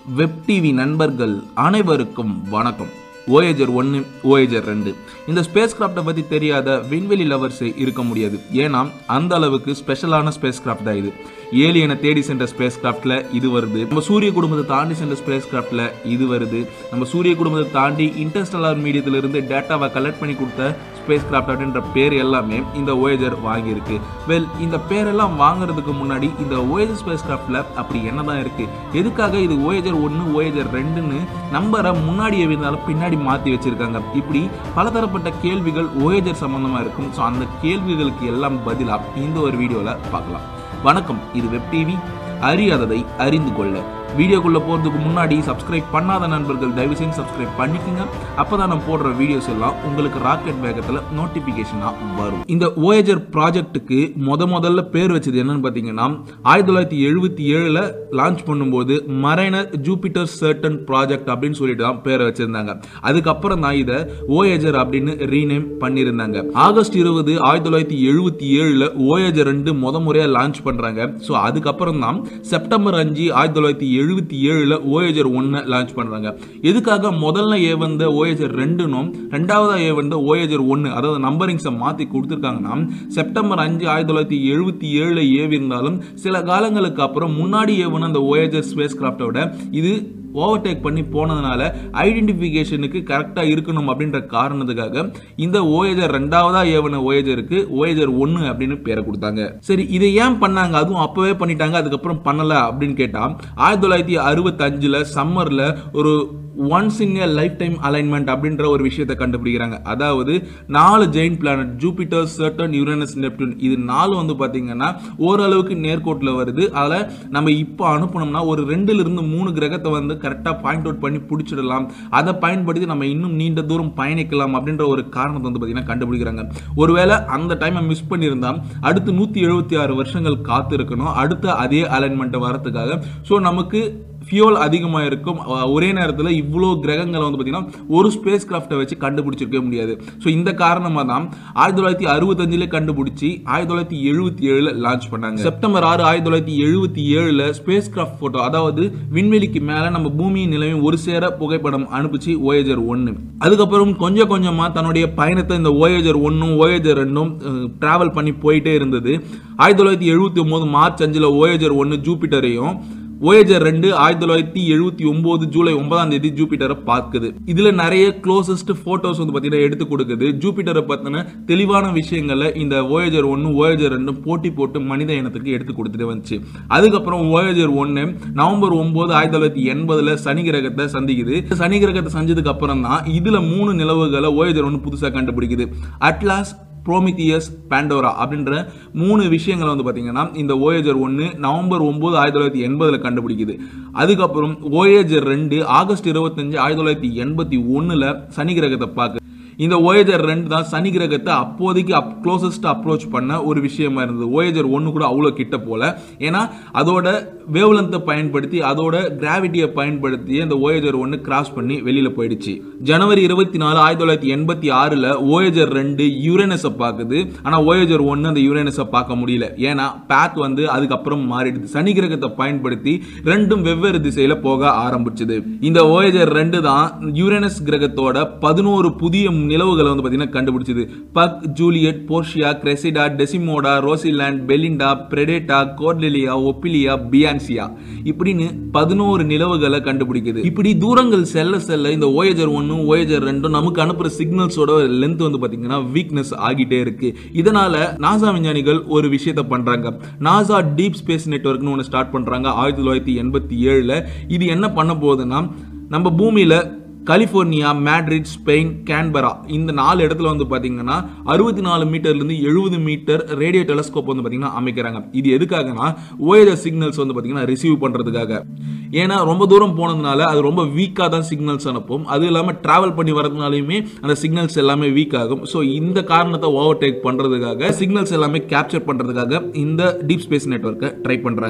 web TV நண்பர்கள் அனைவருக்கும் வணக்கம் ஓஏஜர் ஒன்று ஓஏஜர் ரெண்டு இந்த ஸ்பேஸ் கிராஃப்டை பற்றி தெரியாத விண்வெளி லவர்ஸே இருக்க முடியாது ஏன்னா அந்த அளவுக்கு ஸ்பெஷலான ஸ்பேஸ் கிராஃப்ட் தான் இது ஏலியனை தேடி சென்ற ஸ்பேஸ் கிராஃப்டில் இது வருது நம்ம சூரிய குடும்பத்தை தாண்டி சென்ற ஸ்பேஸ் கிராஃப்டில் இது வருது நம்ம சூரிய குடும்பத்தை தாண்டி இன்டர்ஸ்டலார் மீடியத்திலிருந்து டேட்டாவை கலெக்ட் பண்ணி கொடுத்த ஸ்பேஸ் கிராஃப்ட் அப்படின்ற பேர் எல்லாமே இந்த ஓஏஜர் வாங்கியிருக்கு வெல் இந்த பேரெல்லாம் வாங்குறதுக்கு முன்னாடி இந்த ஓஏஜர் ஸ்பேஸ் கிராஃப்டில் அப்படி என்ன தான் இருக்குது எதுக்காக இது ஓஏஜர் ஒன்று ஓஏஜர் ரெண்டுன்னு நம்பரை முன்னாடி இருந்தாலும் பின்னாடி மாற்றி வச்சிருக்காங்க இப்படி பலதரப்பட்ட கேள்விகள் ஓஏஜர் சம்மந்தமாக இருக்கும் ஸோ அந்த கேள்விகளுக்கு எல்லாம் பதிலாக இந்த ஒரு வீடியோவில் பார்க்கலாம் வணக்கம் இது வெப் டிவி அறியாததை அறிந்து கொள்ள வீடியோக்குள்ள போறதுக்கு முன்னாடி சப்ஸ்கிரைப் பண்ணாத நண்பர்கள் தயவு செஞ்சு சப்ஸ்கிரைப் பண்ணிக்கோங்க அப்பதான் நான் போடுற வீடியோஸ் எல்லாம் உங்களுக்கு ராக்கெட் வேகத்துல நோட்டிபிகேஷனா வரும் இந்த ஓஏஜர் ப்ராஜெக்ட்டுக்கு முத முதல்ல பேர் வச்சது என்னன்னு பாத்தீங்கன்னா ஆயிரத்தி தொள்ளாயிரத்தி எழுபத்தி ஏழுல லான்ச் பண்ணும்போது மரைனர் ஜூபிட்டர் சர்டன் ப்ராஜெக்ட் அப்படின்னு சொல்லிட்டு தான் பேரை வச்சிருந்தாங்க அதுக்கப்புறம் தான் இதை ஓஏஜர் அப்படின்னு ரீநேம் பண்ணியிருந்தாங்க ஆகஸ்ட் இருபது ஆயிரத்தி தொள்ளாயிரத்தி எழுபத்தி ஏழுல ஓஏஜர் ரெண்டு முத முறையா லான்ச் பண்றாங்க ஸோ அதுக்கப்புறம் தான் செப்டம்பர் அஞ்சு ஆயிரத்தி தொள்ளாயிரத்தி எழுபத்தி ஏழுல ஓஏஜர் ஒன்னு லான்ச் பண்றாங்க எதுக்காக முதல்ல ஏ வந்த ஓஏஜர் ரெண்டுனும் ரெண்டாவதா ஏ வந்த ஓஏஜர் ஒன்னு அதாவது நம்பரிங்ஸை மாத்தி கொடுத்துருக்காங்கன்னா செப்டம்பர் அஞ்சு ஆயிரத்தி தொள்ளாயிரத்தி எழுபத்தி ஏழுல ஏவி இருந்தாலும் சில காலங்களுக்கு அப்புறம் முன்னாடி ஏவன அந்த ஓஏஜர் ஸ்பேஸ் கிராஃப்டோட இது ஓவர்டேக் பண்ணி போனதுனால ஐடென்டிஃபிகேஷனுக்கு கரெக்டாக இருக்கணும் அப்படின்ற காரணத்துக்காக இந்த ஓஏஜர் ரெண்டாவதா ஏவன ஓஏஜருக்கு ஓஏஜர் ஒன்று அப்படின்னு பேரை கொடுத்தாங்க சரி இதை ஏன் பண்ணாங்க அதுவும் அப்பவே பண்ணிட்டாங்க அதுக்கப்புறம் பண்ணல அப்படின்னு கேட்டா ஆயிரத்தி தொள்ளாயிரத்தி அறுபத்தஞ்சுல சம்மர்ல ஒரு once in a life time alignment அப்படின்ற ஒரு விஷயத்தை கண்டுபிடிக்கிறாங்க அதாவது நாலு giant planet Jupiter Saturn Uranus Neptune இது நாலு வந்து பார்த்தீங்கன்னா ஓரளவுக்கு நேர்கோட்டில் வருது அதில் நம்ம இப்போ அனுப்பணும்னா ஒரு ரெண்டுல இருந்து மூணு கிரகத்தை வந்து கரெக்டாக பாயிண்ட் அவுட் பண்ணி பிடிச்சிடலாம் அதை பயன்படுத்தி நம்ம இன்னும் நீண்ட தூரம் பயணிக்கலாம் அப்படின்ற ஒரு காரணத்தை வந்து பார்த்தீங்கன்னா கண்டுபிடிக்கிறாங்க ஒருவேளை அந்த டைமை மிஸ் பண்ணியிருந்தா அடுத்து நூற்றி எழுபத்தி ஆறு வருஷங்கள் காத்து இருக்கணும் அடுத்த அதே அலைன்மெண்ட்டை வரதுக்காக ஸோ நமக்கு ஃபியூல் அதிகமாக இருக்கும் ஒரே நேரத்தில் இவ்வளோ கிரகங்களை வந்து பார்த்தீங்கன்னா ஒரு ஸ்பேஸ் கிராஃப்டை வச்சு கண்டுபிடிச்சிருக்க முடியாது ஸோ இந்த காரணமாக தான் ஆயிரத்தி தொள்ளாயிரத்தி அறுபத்தஞ்சில கண்டுபிடிச்சி ஆயிரத்தி தொள்ளாயிரத்தி எழுபத்தி ஏழில் லான்ச் பண்ணாங்க செப்டம்பர் ஆறு ஆயிரத்தி தொள்ளாயிரத்தி எழுபத்தி ஏழில் ஸ்பேஸ் கிராஃப்ட் ஃபோட்டோ அதாவது விண்வெளிக்கு மேலே நம்ம பூமியின் நிலையும் ஒரு சேர புகைப்படம் அனுப்பிச்சு ஓஏஜர் ஒன்று அதுக்கப்புறம் கொஞ்சம் கொஞ்சமாக தன்னுடைய பயணத்தை இந்த ஓஏஜர் ஒன்றும் ஓஏஜர் ரெண்டும் டிராவல் பண்ணி போயிட்டே இருந்தது ஆயிரத்தி தொள்ளாயிரத்தி எழுபத்தி ஒன்பது மார்ச் அஞ்சில் ஓஏஜர் ஒன்று ஜூபிட்டரையும் ஓஏஜர் ரெண்டு ஆயிரத்தி தொள்ளாயிரத்தி எழுபத்தி ஒன்பது ஜூலை ஒன்பதாம் தேதி ஜூபிட்டரை பார்க்குது இதுல நிறைய க்ளோசஸ்ட் போட்டோஸ் வந்து பார்த்தீங்கன்னா எடுத்து கொடுக்குது ஜூபிட்டரை பத்தின தெளிவான விஷயங்களை இந்த ஓஏஜர் ஒன்று ஓஏஜர் ரெண்டு போட்டி போட்டு மனித இனத்துக்கு எடுத்து கொடுத்துட்டு வந்துச்சு அதுக்கப்புறம் ஓஏஜர் ஒன்று நவம்பர் ஒன்பது ஆயிரத்தி தொள்ளாயிரத்தி எண்பதுல சனி கிரகத்தை சந்திக்குது சனி கிரகத்தை செஞ்சதுக்கு அப்புறம் தான் இதுல மூணு நிலவுகளை ஓஏஜர் ஒன்று புதுசாக கண்டுபிடிக்குது அட்லாஸ் ப்ரோமித்தியஸ் பேண்டோரா அப்படின்ற மூணு விஷயங்களை வந்து பார்த்தீங்கன்னா இந்த ஓஏஜர் ஒன்று நவம்பர் ஒம்பது ஆயிரத்தி தொள்ளாயிரத்தி எண்பதில் கண்டுபிடிக்குது அதுக்கப்புறம் ஓஏஜர் ரெண்டு ஆகஸ்ட் இருபத்தஞ்சு ஆயிரத்தி தொள்ளாயிரத்தி எண்பத்தி ஒன்றில் சனி கிரகத்தை பார்க்கு இந்த ஓஏஜர் ரெண்டு தான் சனி கிரகத்தை அப்போதைக்கு அப் க்ளோசஸ்ட் அப்ரோச் பண்ண ஒரு விஷயமா இருந்தது ஓஏஜர் ஒன்று கூட அவ்வளோ கிட்ட போல ஏன்னா அதோட வேவ்லென்த்தை பயன்படுத்தி அதோட கிராவிட்டியை பயன்படுத்தி இந்த ஓஏஜர் ஒன்று கிராஸ் பண்ணி வெளியில் போயிடுச்சு ஜனவரி இருபத்தி நாலு ஆயிரத்தி தொள்ளாயிரத்தி எண்பத்தி ஆறில் ஓஏஜர் ரெண்டு யுரேனஸை பார்க்குது ஆனால் ஓஏஜர் ஒன்று அந்த யுரேனஸை பார்க்க முடியல ஏன்னா பேத் வந்து அதுக்கப்புறம் மாறிடுது சனி கிரகத்தை பயன்படுத்தி ரெண்டும் வெவ்வேறு திசையில் போக ஆரம்பிச்சது இந்த ஓஏஜர் ரெண்டு தான் யுரேனஸ் கிரகத்தோட பதினோரு புதிய நிலவுகளை வந்து பார்த்தீங்கன்னா கண்டுபிடிச்சது Puck Juliet Portia Cressida Desdemona Rosalind Belinda Perdita Cordelia Ophelia Bianca இப்படின்னு பதினோரு நிலவுகளை கண்டுபிடிக்குது இப்படி தூரங்கள் செல்ல செல்ல இந்த ஓஏஜர் ஒன்னும் ஓஏஜர் ரெண்டும் நமக்கு அனுப்புற சிக்னல்ஸோட லென்த் வந்து பார்த்தீங்கன்னா வீக்னஸ் ஆகிட்டே இருக்கு இதனால நாசா விஞ்ஞானிகள் ஒரு விஷயத்த பண்றாங்க நாசா டீப் ஸ்பேஸ் நெட்ஒர்க்னு ஒன்று ஸ்டார்ட் பண்றாங்க ஆயிரத்தி தொள்ளாயிரத்தி எண்பத்தி ஏழுல இது என்ன பண்ண போகுதுன்னா நம்ம பூமியில கலிஃபோர்னியா மேட்ரிட் ஸ்பெயின் கேன்பரா இந்த நாலு இடத்துல வந்து பார்த்தீங்கன்னா அறுபத்தி நாலு மீட்டர்லேருந்து எழுபது மீட்டர் ரேடியோ டெலஸ்கோப் வந்து பார்த்தீங்கன்னா அமைக்கிறாங்க இது எதுக்காகனா ஓஎஸ் சிக்னல்ஸ் வந்து பார்த்தீங்கன்னா ரிசீவ் பண்ணுறதுக்காக ஏன்னா ரொம்ப தூரம் போனதுனால அது ரொம்ப வீக்காக தான் சிக்னல்ஸ் அனுப்பும் அது இல்லாமல் ட்ராவல் பண்ணி வரதுனாலையுமே அந்த சிக்னல்ஸ் எல்லாமே வீக் ஆகும் ஸோ இந்த காரணத்தை ஓவர்டேக் பண்ணுறதுக்காக சிக்னல்ஸ் எல்லாமே கேப்சர் பண்ணுறதுக்காக இந்த டீப் ஸ்பேஸ் நெட்ஒர்க்கை ட்ரை பண்ணுறாங்க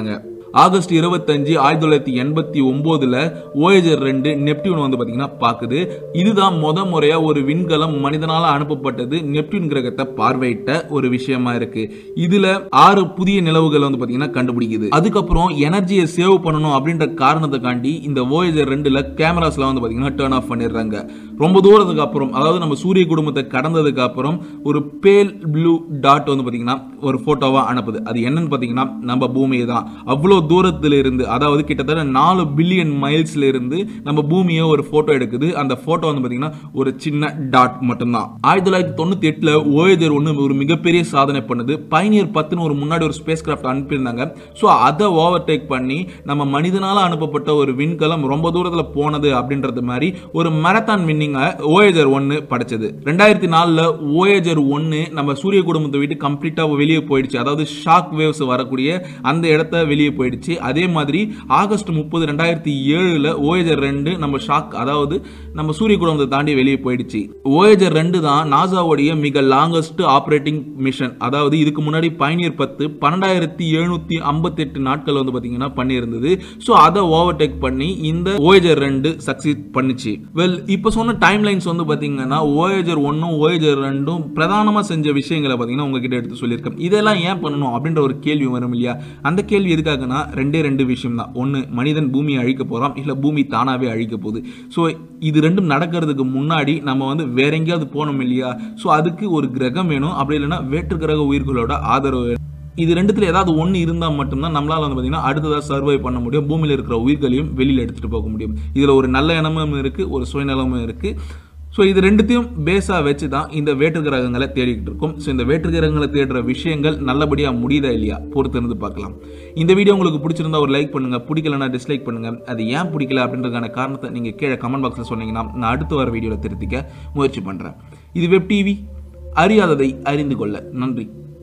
ஆகஸ்ட் இருபத்தஞ்சு ஆயிரத்தி தொள்ளாயிரத்தி எண்பத்தி ஒன்பதுல ஓயேஜர் ரெண்டு நெப்டியூன் வந்து பாத்தீங்கன்னா பாக்குது இதுதான் முத முறையா ஒரு விண்கலம் மனிதனால அனுப்பப்பட்டது நெப்டியூன் கிரகத்தை பார்வையிட்ட ஒரு விஷயமா இருக்கு இதுல ஆறு புதிய நிலவுகள் வந்து பாத்தீங்கன்னா கண்டுபிடிக்குது அதுக்கப்புறம் எனர்ஜியை சேவ் பண்ணணும் அப்படின்ற காரணத்துக்காண்டி இந்த ஓயேஜர் ரெண்டுல கேமராஸ்லாம் வந்து பாத்தீங்கன்னா டேர்ன் ஆஃப் பண்ணிடுறாங்க ரொம்ப தூரத்துக்கு அப்புறம் அதாவது நம்ம சூரிய குடும்பத்தை கடந்ததுக்கு அப்புறம் ஒரு பேல் ப்ளூ டாட் வந்து பாத்தீங்கன்னா ஒரு போட்டோவா அனுப்புது அது என்னன்னு பாத்தீங்கன்னா நம்ம பூமியை தான் அவ்வளோ தூரத்துல இருந்து அதாவது கிட்டத்தட்ட நாலு பில்லியன் மைல்ஸ்ல இருந்து நம்ம பூமியை ஒரு போட்டோ எடுக்குது அந்த போட்டோ வந்து பாத்தீங்கன்னா ஒரு சின்ன டாட் மட்டும்தான் ஆயிரத்தி தொள்ளாயிரத்தி தொண்ணூத்தி எட்டுல ஓயேஜர் ஒன்று ஒரு மிகப்பெரிய சாதனை பண்ணுது பைனியர் பத்துன்னு ஒரு முன்னாடி ஒரு ஸ்பேஸ் கிராஃப்ட் அனுப்பியிருந்தாங்க ஸோ அதை ஓவர்டேக் பண்ணி நம்ம மனிதனால அனுப்பப்பட்ட ஒரு விண்கலம் ரொம்ப தூரத்துல போனது அப்படின்றது மாதிரி ஒரு மரத்தான் வின்னிங் ஓயேஜர் ஒன்னு படைச்சது ரெண்டாயிரத்தி நாலுல ஓயேஜர் ஒன்னு நம்ம சூரிய குடும்பத்தை விட்டு கம்ப்ளீட்டா வெளியே போயிடுச்சு அதாவது ஷாக் வேவ்ஸ் வரக்கூடிய அந்த இடத்த வெளியே போயிடுச்சு அதே மாதிரி ஆகஸ்ட் முப்பது ரெண்டாயிரத்தி ஏழுல ஓயேஜர் ரெண்டு நம்ம ஷாக் அதாவது நம்ம சூரிய குடும்பத்தை தாண்டி வெளியே போயிடுச்சு ஓயேஜர் ரெண்டு தான் நாசாவுடைய மிக லாங்கஸ்ட் ஆப்ரேட்டிங் மிஷன் அதாவது இதுக்கு முன்னாடி பயணியர் பத்து பன்னெண்டாயிரத்தி எழுநூத்தி ஐம்பத்தி எட்டு நாட்கள் வந்து பாத்தீங்கன்னா பண்ணியிருந்தது ஸோ அதை ஓவர்டேக் பண்ணி இந்த ஓயேஜர் ரெண்டு சக்சீட் பண்ணுச்சு வெல் இப்போ சொன்ன டைம் லைன்ஸ் வந்து பாத்தீங்கன்னா ஓயேஜர் ஒன்னும் ஓயேஜர் ரெண்டும் பிரதானமா செஞ்ச விஷயங்களை பாத்தீங்கன்னா உங்ககிட்ட எடுத்து சொல்லியிருக்கேன் இதெல்லாம் ஏன் பண்ணணும் அப்படின்ற ஒரு கேள்வி வரும் இல்லையா அந்த கேள்வி எதுக்காகனா ரெண்டே ரெண்டு விஷயம் தான் ஒன்று மனிதன் பூமியை அழிக்க போறான் இல்லை பூமி தானாவே அழிக்க போகுது ஸோ இது ரெண்டும் நடக்கிறதுக்கு முன்னாடி நம்ம வந்து வேற எங்கேயாவது போனோம் இல்லையா ஸோ அதுக்கு ஒரு கிரகம் வேணும் அப்படி இல்லைன்னா வேற்று கிரக உயிர்களோட ஆதரவு வேணும் இது ரெண்டுத்துல ஏதாவது ஒன்று இருந்தால் மட்டும்தான் நம்மளால வந்து பார்த்தீங்கன்னா அடுத்ததாக சர்வை பண்ண முடியும் பூமியில் இருக்கிற உயிர்களையும் வெளியில் எடுத்துட்டு போக முடியும் இதில் ஒரு நல்ல எண்ணமும் இருக்கு ஒரு சுயநலமும் இருக்கு ஸோ இது ரெண்டுத்தையும் பேஸாக வச்சு தான் இந்த வேற்று கிரகங்களை தேடிக்கிட்டு இருக்கோம் ஸோ இந்த வேற்று கிரகங்களை தேடுற விஷயங்கள் நல்லபடியாக முடியுதா இல்லையா பொறுத்து இருந்து பார்க்கலாம் இந்த வீடியோ உங்களுக்கு பிடிச்சிருந்தா ஒரு லைக் பண்ணுங்க பிடிக்கலனா டிஸ்லைக் பண்ணுங்க அது ஏன் பிடிக்கல அப்படின்றதுக்கான காரணத்தை நீங்கள் கீழே கமெண்ட் பாக்ஸில் சொன்னீங்கன்னா நான் அடுத்து வர வீடியோவில் திருத்திக்க முயற்சி பண்ணுறேன் இது வெப் டிவி அறியாததை அறிந்து கொள்ள நன்றி